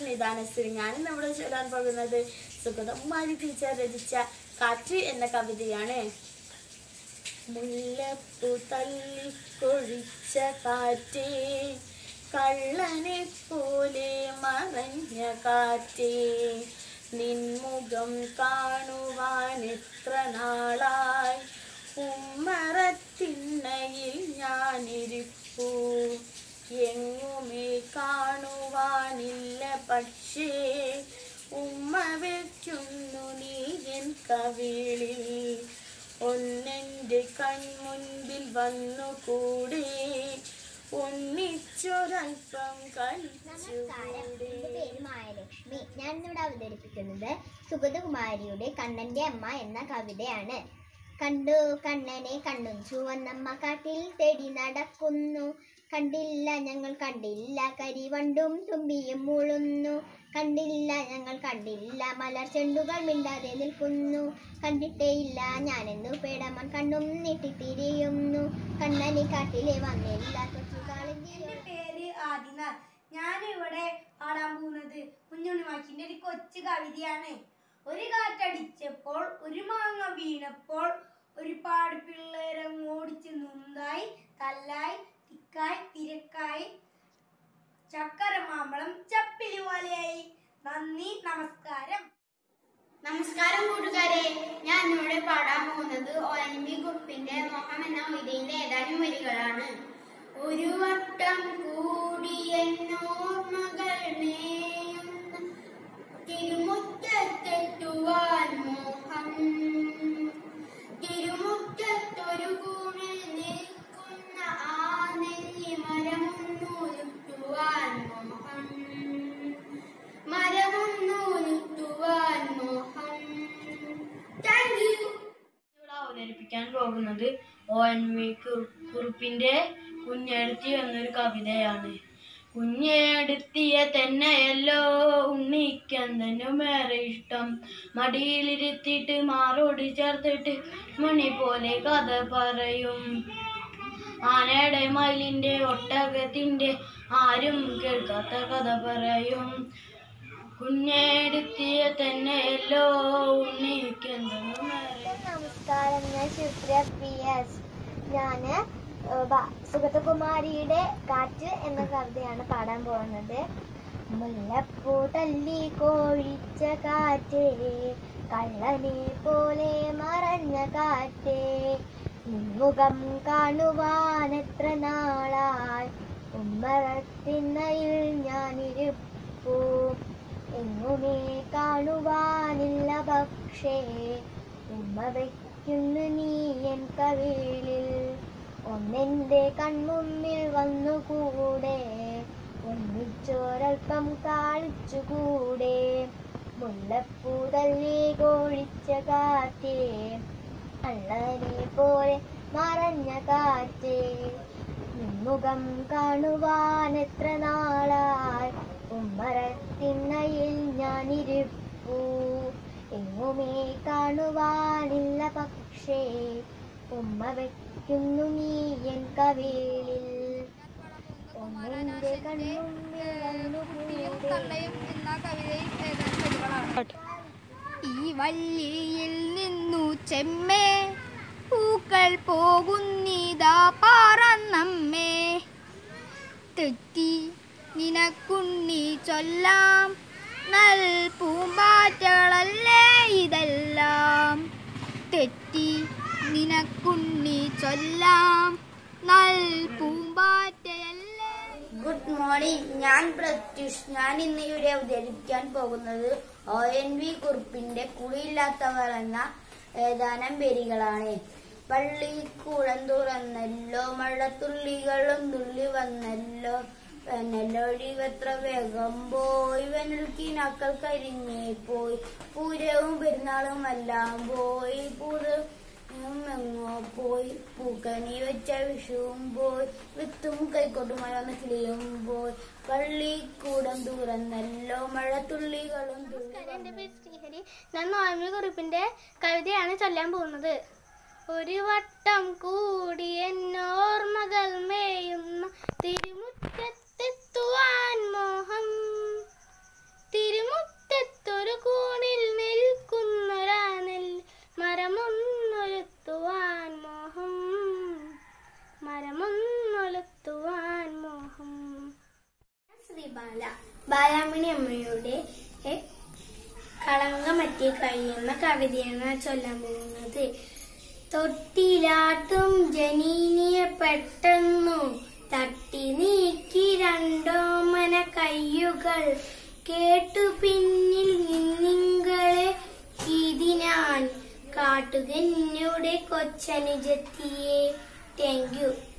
സ്മിതാനസ്രി ഞാനും നമ്മുടെ ചൊല്ലാൻ പോകുന്നത് സുഗതകുമാരി ടീച്ചർ രചിച്ച കാറ്റ് എന്ന കവിതയാണ് മുല്ലപ്പൂ തല്ലി കൊഴിച്ച കാറ്റേ കള്ളനെ പോലെ മറഞ്ഞ കാറ്റേ നിൻമുഖം കാണുവാൻ എത്ര നാളായി ഉമ്മറത്തിണ്ണയിൽ ഞാനിരിപ്പൂ എങ്ങുമേ കാണുവാനില്ല പക്ഷേ ഉമ്മ വയ്ക്കുന്നു നീ എൻ കവിളിൽ ഒന്നെൻ്റെ കൺമുൻപിൽ വന്നുകൂടെ ഒന്നിച്ചൊരൽപ്പം നമസ്കാരം കളിച്ചുകൂടെ എന്റെ പേര് മായലക്ഷ്മി ഞാൻ ഇന്നിവിടെ അവതരിപ്പിക്കുന്നത് സുഗതകുമാരിയുടെ കണ്ണന്റെ അമ്മ എന്ന കവിതയാണ് കണ്ടു കണ്ണനെ കണ്ണും ചുവന്നമ്മ കാട്ടിൽ തേടി നടക്കുന്നു കണ്ടില്ല ഞങ്ങൾ കണ്ടില്ല കരിവണ്ടും തുമ്പിയും മൂളുന്നു കണ്ടില്ല ഞങ്ങൾ കണ്ടില്ല മലർ ചെണ്ടുകൾ മിണ്ടാതെ നിൽക്കുന്നു കണ്ടിട്ടേയില്ല ഞാനെന്നു പേടമൻ കണ്ണും നീട്ടിത്തിരിയുന്നു കണ്ണനെ കാട്ടിലെ വന്നില്ല കൊച്ചുകാളിന്റെയോ എന്റെ പേര് ആദിനാഥ് ഞാനിവിടെ പാടാൻ പോകുന്നത് കുഞ്ഞുണ്ണിമാക്കിന്റെ ഒരു കൊച്ചു കവിതയാണ് ഒരു കാറ്റടിച്ചപ്പോൾ ഒരു മാങ്ങ വീണപ്പോൾ ഒരുപാട് പിള്ളേരെ ഓടിച്ച് നൊന്തായി തല്ലായി തിക്കായി തിരക്കായി ചക്കര മാമ്പളം ചപ്പിലി പോലെയായി നന്ദി നമസ്കാരം നമസ്കാരം കൂട്ടുകാരെ ഞാൻ ഇവിടെ പാടാൻ പോകുന്നത് ഒ എൻ വി കുറിപ്പിന്റെ മോഹം എന്ന കവിതയിലെ ഏതാനും വരികളാണ് ഒരു വട്ടം കൂടി എന്നോർമ്മകൾ മേയുന്ന തിരുമുറ്റത്തെത്തുവാൻ മോഹം തിരുമുറ്റത്തൊരു കൂണിൽ നിൽക്കുന്ന ആ നെല്ലി മരമൊന്നു ചുറ്റുവാൻ മോഹം മരമൊന്നു ചുറ്റുവാൻ മോഹം താങ്ക് യു ഇവിടെ അവതരിപ്പിക്കാൻ പോകുന്നത് ഒ എൻ വി കുറിപ്പിന്റെ കുഞ്ഞെടുത്തി എന്നൊരു കവിതയാണ് കുഞ്ഞെടുത്തിയ തന്നെയല്ലോ ഉണ്ണിക്കെന്തനുമേറെ ഇഷ്ടം മടിയിലിരുത്തിയിട്ട് മാറോട് ചേർത്തിട്ട് മണി പോലെ കഥ പറയും ആനയുടെ മയിലിന്റെ ഒട്ടകത്തിന്റെ ആരും കേൾക്കാത്ത കഥ പറയും കുഞ്ഞെടുത്തിയ തന്നെയല്ലോ ഉണ്ണിക്കെന്തനുമേറെ നമസ്കാരം ഞാൻ ശിവപ്രിയ പി എസ് ഞാന് സുഗതകുമാരിയുടെ കാറ്റ് എന്ന കവിതയാണ് പാടാൻ പോകുന്നത് മുല്ലപ്പൂ തല്ലി കോഴിച്ച കാറ്റേ കള്ളനെ പോലെ മറഞ്ഞ കാറ്റേ മുഖം കാണുവാൻ എത്ര നാളായി ഉമ്മറത്തിന്നയിൽ ഞാനിരുപ്പൂ എങ്ങുമേ കാണുവാനില്ല പക്ഷേ ഉമ്മ വയ്ക്കുന്നു നീ എൻ കവിളിൽ ഒന്നെന്റെ കൺമുമ്പിൽ വന്നുകൂടെ ഒന്നിച്ചോരൽപ്പം കാളിച്ചുകൂടെ മുല്ലപ്പൂ തല്ലി കോഴിച്ച കാറ്റേ കള്ളനെ പോലെ മറഞ്ഞ കാറ്റേ മുഖം കാണുവാൻ എത്ര നാളായി ഉമ്മറത്തിണ്ണയിൽ ഞാനിരുപ്പൂ എങ്ങുമേ കാണുവാനില്ല പക്ഷേ ഉമ്മ വയ്ക്കുന്നു നീ എൻ കവിളിൽ ഒന്നെന്റെ കൺമുമ്പിൽ വന്നുകൂടെ ഈ വള്ളിയിൽ നിന്നു ചെമ്മേ പൂക്കൾ പോകുന്നിതാ പറന്നമ്മേ തെറ്റി നിനക്കുണ്ണി ചൊല്ലാം നൽ പൂമ്പാറ്റകളല്ലേ ഇതെല്ലാം തെറ്റി നിനക്കുണ്ണി ചൊല്ലാം നൽ പൂമ്പാറ്റയല്ലേ ഗുഡ് മോർണിംഗ് ഞാൻ പ്രത്യുഷ് ഞാൻ ഇന്ന് ഇവിടെ അവതരിപ്പിക്കാൻ പോകുന്നത് ഒ എൻ വി കുറിപ്പിന്റെ കുളിയില്ലാത്തവർ എന്ന ഏതാനും വരികളാണ് പള്ളിക്കൂടം തുറന്നല്ലോ മഴത്തുള്ളികളും തുള്ളി വന്നല്ലോ വെനലൊഴിവത്ര വേഗം പോയി വെനൽക്കിനാക്കൾ കരിഞ്ഞേ പോയി പൂരവും പെരുന്നാളും എല്ലാം പോയി പൂരം എങ്ങോ പോയി പൂക്കണി വെച്ച വിഷുവും പോയി വിത്തും കൈക്കോട്ടുമായി വന്ന കിളിയും പോയി പള്ളിക്കൂടം തുറന്നല്ലോ മഴത്തുള്ളികളും തുള്ളി എന്റെ പേര് ശ്രീഹരി ഞാൻ നോയമ്പ് കുറിപ്പിന്റെ കവിതയാണ് ചൊല്ലാൻ പോകുന്നത് ഒരു വട്ടം കൂടി എന്നോർമകൾ മേയുന്ന തിരുമുറ്റത്തെത്തുവാൻ മോഹം ബാല ബാലാമണി അമ്മയുടെ എ, കളങ്കമറ്റി കഴിയുന്ന കവിതയാണ് ചൊല്ലാൻ പോകുന്നത് തൊട്ടിലാട്ടും ജനീനിയെ പെട്ടെന്നു തട്ടി നീക്കി രണ്ടോമന കയ്യുകൾ കേട്ടു പിന്നിൽ നിന്നിങ്ങളെ ഇതിനാൻ കാട്ടുകെന്നുടെ കൊച്ചനുജത്തിയെ താങ്ക് യു